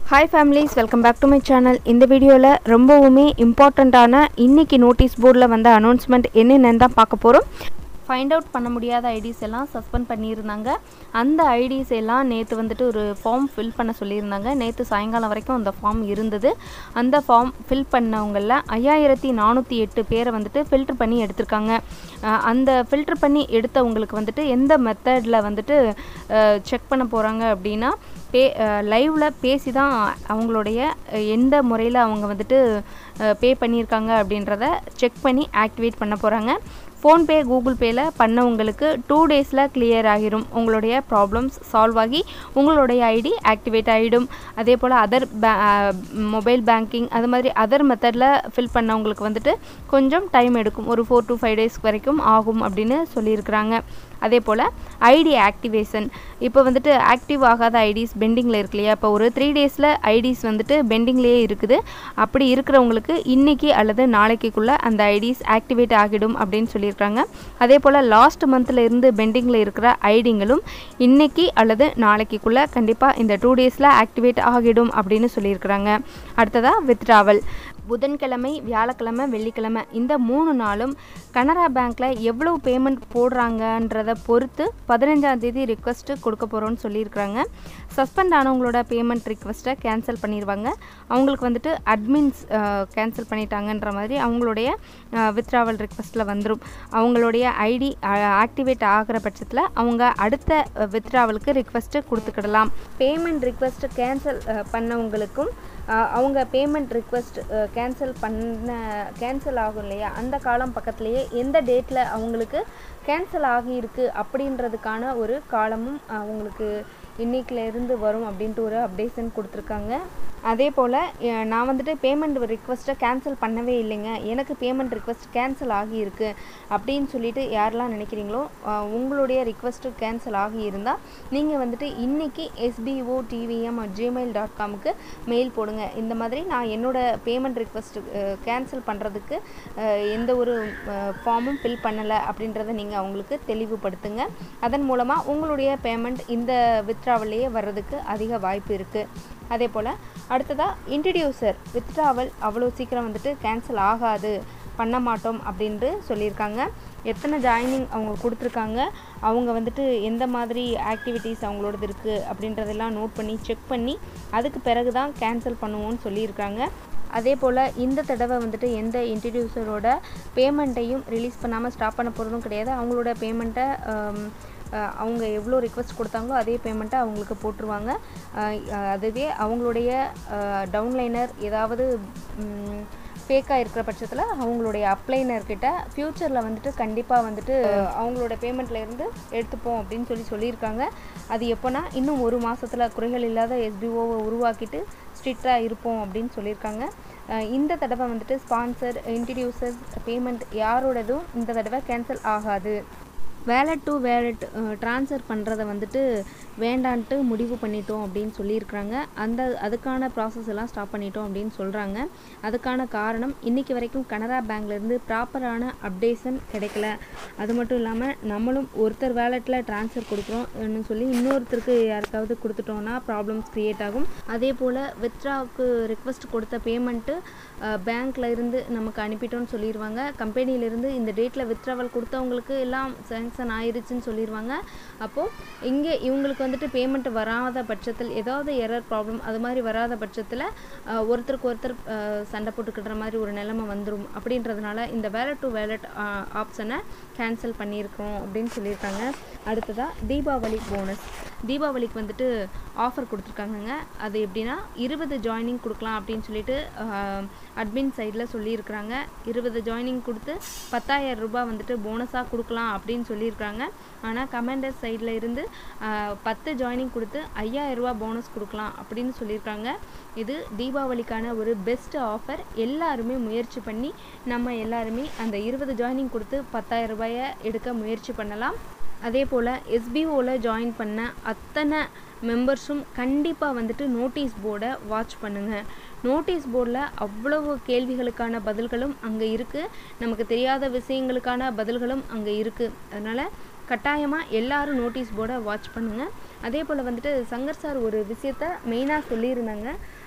hi families welcome back to my channel இந்த வீடியோவில் ரொம்பவுமே இம்பார்ட்டண்ட்டான இன்னைக்கு நோட்டீஸ் போர்டில் வந்த அனௌன்ஸ்மெண்ட் என்னென்னு தான் பார்க்க போகிறோம் ஃபைண்ட் அவுட் பண்ண முடியாத ஐடிஸ் எல்லாம் சஸ்பெண்ட் பண்ணியிருந்தாங்க அந்த ஐடிஸ் எல்லாம் நேற்று வந்துட்டு ஒரு ஃபார்ம் ஃபில் பண்ண சொல்லியிருந்தாங்க நேற்று சாயங்காலம் வரைக்கும் அந்த ஃபார்ம் இருந்தது அந்த ஃபார்ம் ஃபில் பண்ணவங்களில் ஐயாயிரத்தி நானூற்றி எட்டு பேரை வந்துட்டு ஃபில்டர் பண்ணி எடுத்திருக்காங்க அஹ் அந்த ஃபில்டர் பண்ணி எடுத்தவங்களுக்கு வந்துட்டு எந்த மெத்தடில் வந்துட்டு செக் பண்ண போகிறாங்க அப்படின்னா பே லைவில் பேசி தான் அவங்களுடைய அஹ், எந்த முறையில் அவங்க வந்துட்டு பே பண்ணியிருக்காங்க அப்படின்றத செக் பண்ணி ஆக்டிவேட் பண்ண போகிறாங்க ஃபோன்பே கூகுள் பேயில் பண்ணவங்களுக்கு டூ டேஸில் கிளியர் ஆகிரும் உங்களுடைய ப்ராப்ளம்ஸ் சால்வ் ஆகி உங்களுடைய ஐடி ஆக்டிவேட் ஆகிடும் அதே போல் அதர் பே மொபைல் பேங்கிங் அது மாதிரி அதர் மெத்தடில் ஃபில் பண்ணவங்களுக்கு வந்துட்டு கொஞ்சம் டைம் எடுக்கும் ஒரு ஃபோர் டு ஃபைவ் டேஸ் வரைக்கும் ஆகும் அப்படின்னு சொல்லியிருக்கிறாங்க அதே போல் ஐடி ஆக்டிவேஷன் இப்போ வந்துட்டு ஆக்டிவ் ஆகாத ஐடிஸ் பெண்டிங்கில் இருக்கு இல்லையா இப்போ ஒரு த்ரீ டேஸில் ஐடிஸ் வந்துட்டு பெண்டிங்லேயே இருக்குது அப்படி இருக்கிறவங்களுக்கு இன்னைக்கு அல்லது நாளைக்குள்ளே அந்த ஐடிஸ் ஆக்டிவேட் ஆகிடும் அப்படின்னு சொல்லியிருக்காங்க அதே போல் லாஸ்ட் மந்தில் இருந்து பெண்டிங்கில் இருக்கிற ஐடிங்களும் இன்னைக்கு அல்லது நாளைக்குள்ளே கண்டிப்பாக இந்த டூ டேஸில் ஆக்டிவேட் ஆகிடும் அப்படின்னு சொல்லியிருக்கிறாங்க அடுத்ததாக வித்ட்ராவல் புதன்கிழமை வியாழக்கிழமை வெள்ளிக்கிழமை இந்த மூணு நாளும் கனரா பேங்க்கில் எவ்வளவு பேமெண்ட் போடுறாங்கன்றதை பொறுத்து பதினஞ்சாம் தேதி ரிக்வஸ்ட்டு கொடுக்க போகிறோன்னு சொல்லியிருக்கிறாங்க சஸ்பெண்ட் ஆனவங்களோட பேமெண்ட் ரிக்வஸ்ட்டை கேன்சல் பண்ணிடுவாங்க அவங்களுக்கு வந்துட்டு அட்மின்ஸ் கேன்சல் பண்ணிட்டாங்கன்ற மாதிரி அவங்களுடைய வித்ராவல் ரிக்வஸ்ட்டில் வந்துடும் அவங்களுடைய ஐடி ஆக்டிவேட் ஆகிற பட்சத்தில் அவங்க அடுத்த வித்ராவலுக்கு ரிக்வஸ்ட்டு கொடுத்துக்கிடலாம் பேமெண்ட் ரிக்வஸ்ட்டு கேன்சல் பண்ணவங்களுக்கும் அஹ் அவங்க பேமெண்ட் ரிக்வஸ்ட் கேன்சல் பண்ண கேன்சல் ஆகும் இல்லையா அந்த காலம் பக்கத்துலேயே எந்த டேட்டில் அவங்களுக்கு கேன்சல் ஆகியிருக்கு அப்படின்றதுக்கான ஒரு காலமும் அவங்களுக்கு இன்னைக்குல இருந்து வரும் அப்படின்ட்டு ஒரு அப்டேஷன் கொடுத்துருக்காங்க அதே போல் நான் வந்துட்டு பேமெண்ட் ரிக்வஸ்ட்டை கேன்சல் பண்ணவே இல்லைங்க எனக்கு பேமெண்ட் ரிக்வஸ்ட் கேன்சல் ஆகியிருக்கு அப்படின்னு சொல்லிட்டு யாரெல்லாம் நினைக்கிறீங்களோ அஹ் உங்களுடைய ரிக்வஸ்ட்டு கேன்சல் ஆகி இருந்தால் நீங்கள் வந்துட்டு இன்னைக்கு எஸ்பிஓ டிவிஎம் ஜிமெயில் டாட் காமுக்கு மெயில் போடுங்க இந்த மாதிரி நான் என்னோட பேமெண்ட் ரிக்வஸ்ட் கேன்சல் பண்ணுறதுக்கு எந்த ஒரு ஃபார்மும் ஃபில் பண்ணலை அப்படின்றத நீங்கள் அவங்களுக்கு தெளிவுபடுத்துங்க அதன் மூலமாக உங்களுடைய பேமெண்ட் இந்த வித்ராவல்லையே வர்றதுக்கு அதிக வாய்ப்பு இருக்குது அதே போல் அடுத்ததாக இன்ட்ரடியூசர் வித்ட்ராவல் அவ்வளோ சீக்கிரம் வந்துட்டு கேன்சல் ஆகாது பண்ண மாட்டோம் அப்படின்ட்டு சொல்லியிருக்காங்க எத்தனை ஜாயினிங் அவங்க கொடுத்துருக்காங்க அவங்க வந்துட்டு எந்த மாதிரி ஆக்டிவிட்டீஸ் அவங்களோடது இருக்குது அப்படின்றதெல்லாம் நோட் பண்ணி செக் பண்ணி அதுக்கு பிறகு தான் கேன்சல் பண்ணுவோம்னு சொல்லியிருக்காங்க அதே போல் இந்த தடவை வந்துட்டு எந்த இன்ட்ரடியூசரோட பேமெண்ட்டையும் ரிலீஸ் பண்ணாமல் ஸ்டாப் பண்ண போகிறதும் கிடையாது அவங்களோட பேமெண்ட்டை அவங்க எவ்வளோ ரிக்வஸ்ட் கொடுத்தாங்களோ அதே பேமெண்ட்டை அவங்களுக்கு போட்டுருவாங்க அஹ் அஹ் அதுவே அவங்களுடைய டவுன்லைனர் ஏதாவது ஃபேக்காக இருக்கிற பட்சத்தில் அவங்களுடைய அப்ளைனர்கிட்ட ஃப்யூச்சரில் வந்துட்டு கண்டிப்பாக வந்துட்டு அவங்களோட பேமெண்ட்ல இருந்து எடுத்துப்போம் அப்படின்னு சொல்லி சொல்லியிருக்காங்க அது எப்போனா இன்னும் ஒரு மாதத்தில் குறைகள் இல்லாத எஸ்பிஓவை உருவாக்கிட்டு ஸ்ட்ரிக்டாக இருப்போம் அப்படின்னு சொல்லியிருக்காங்க அஹ் இந்த தடவை வந்துட்டு ஸ்பான்சர் இன்ட்ரடியூசர்ஸ் பேமெண்ட் யாரோடதும் இந்த தடவை கேன்சல் ஆகாது வேலட் டு வேலட் ட்ரான்ஸ்ஃபர் பண்ணுறத வந்துட்டு வேண்டான்ட்டு முடிவு பண்ணிட்டோம் அப்படின்னு சொல்லியிருக்கிறாங்க அந்த அதுக்கான ப்ராசஸ் எல்லாம் ஸ்டாப் பண்ணிட்டோம் அப்படின்னு சொல்கிறாங்க அதுக்கான காரணம் இன்றைக்கி வரைக்கும் கனரா பேங்க்லேருந்து ப்ராப்பரான அப்டேஷன் கிடைக்கல அது மட்டும் இல்லாமல் நம்மளும் ஒருத்தர் வேலெட்டில் ட்ரான்ஸ்ஃபர் கொடுக்குறோம்னு சொல்லி இன்னொருத்தருக்கு யாருக்காவது கொடுத்துட்டோம்னா ப்ராப்ளம்ஸ் க்ரியேட் ஆகும் அதே போல் வித்ராவுக்கு ரிக்வஸ்ட் கொடுத்த பேமெண்ட்டு பேங்க்கில் இருந்து நமக்கு அனுப்பிட்டோம்னு சொல்லிடுவாங்க கம்பெனியிலேருந்து இந்த டேட்டில் வித்ராவல் கொடுத்தவங்களுக்கு எல்லாம் சேங்ஷன் ஆயிருச்சுன்னு சொல்லிடுவாங்க அப்போது இங்கே இவங்களுக்கு வந்துட்டு பேமெண்ட் வராத பட்சத்தில் ஏதாவது எரர் ப்ராப்ளம் அது மாதிரி வராத பட்சத்தில் ஒருத்தருக்கு ஒருத்தர் அஹ், சண்டை போட்டுக்கிற மாதிரி ஒரு நிலைமை வந்துடும் அப்படின்றதுனால இந்த வேலட் டு வேலட் ஆப்ஷனை கேன்சல் பண்ணியிருக்கோம் அப்படின்னு சொல்லியிருக்காங்க அடுத்ததாக தீபாவளி போனஸ் தீபாவளிக்கு வந்துட்டு ஆஃபர் கொடுத்துருக்காங்கங்க அது எப்படின்னா இருபது ஜாயினிங் கொடுக்கலாம் அப்படின்னு சொல்லிட்டு அட்மின் சைடில் சொல்லியிருக்கிறாங்க இருபது ஜாயினிங் கொடுத்து பத்தாயிரம் ரூபாய் வந்துட்டு போனஸாக கொடுக்கலாம் அப்படின்னு சொல்லியிருக்காங்க ஆனால் கமெண்டர் சைடில் இருந்து ஆஹ், பத்து ஜாயினிங் கொடுத்து ஐயாயிரம் ரூபாய் போனஸ் கொடுக்கலாம் அப்படின்னு சொல்லியிருக்காங்க இது தீபாவளிக்கான ஒரு பெஸ்ட் ஆஃபர் எல்லாருமே முயற்சி பண்ணி நம்ம எல்லாருமே அந்த இருபது ஜாயினிங் கொடுத்து பத்தாயிரம் ரூபாயை எடுக்க முயற்சி பண்ணலாம் அதே போல் எஸ்பிஓவில் ஜாயின் பண்ண அத்தனை மெம்பர்ஸும் கண்டிப்பாக வந்துட்டு நோட்டீஸ் போர்டை வாட்ச் பண்ணுங்கள் நோட்டீஸ் போர்டில் அவ்வளவு கேள்விகளுக்கான பதில்களும் அங்கே இருக்குது நமக்கு தெரியாத விஷயங்களுக்கான பதில்களும் அங்கே இருக்குது அதனால் கட்டாயமாக எல்லாரும் நோட்டீஸ் போர்டை வாட்ச் பண்ணுங்கள் அதே போல் வந்துட்டு சங்கர் சார் ஒரு விஷயத்த மெயினாக சொல்லியிருந்தாங்க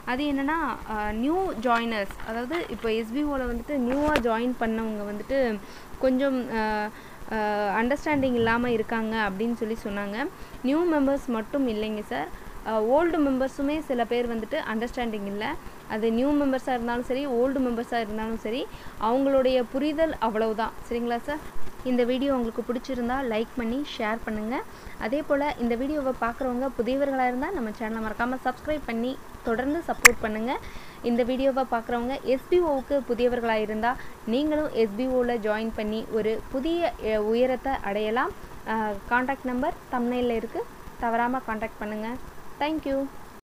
அது என்னென்னா நியூ ஜாயினர்ஸ் அதாவது இப்போ எஸ்பிஓவில் வந்துட்டு நியூவாக ஜாயின் பண்ணவங்க வந்துட்டு கொஞ்சம் அண்டர்ஸ்டாண்டிங் இல்லாமல் இருக்காங்க அப்படின்னு சொல்லி சொன்னாங்க நியூ மெம்பர்ஸ் மட்டும் இல்லைங்க சார் ஓல்டு மெம்பர்ஸுமே சில பேர் வந்துட்டு அண்டர்ஸ்டாண்டிங் இல்லை அது நியூ மெம்பர்ஸாக இருந்தாலும் சரி ஓல்டு மெம்பர்ஸாக இருந்தாலும் சரி அவங்களுடைய புரிதல் அவ்வளவுதான் சரிங்களா சார் இந்த வீடியோ உங்களுக்கு பிடிச்சிருந்தா லைக் பண்ணி ஷேர் பண்ணுங்கள் அதே போல் இந்த வீடியோவை பார்க்குறவங்க புதியவர்களாக இருந்தால் நம்ம சேனலை மறக்காமல் சப்ஸ்கிரைப் பண்ணி தொடர்ந்து சப்போர்ட் பண்ணுங்கள் இந்த வீடியோவை பார்க்குறவங்க எஸ்பிஓவுக்கு புதியவர்களாக இருந்தால் நீங்களும் எஸ்பிஓவில் ஜாயின் பண்ணி ஒரு புதிய அஹ், உயரத்தை அடையலாம் காண்டாக்ட் நம்பர் தமிழில் இருக்குது தவறாமல் காண்டாக்ட் பண்ணுங்கள் தேங்க்யூ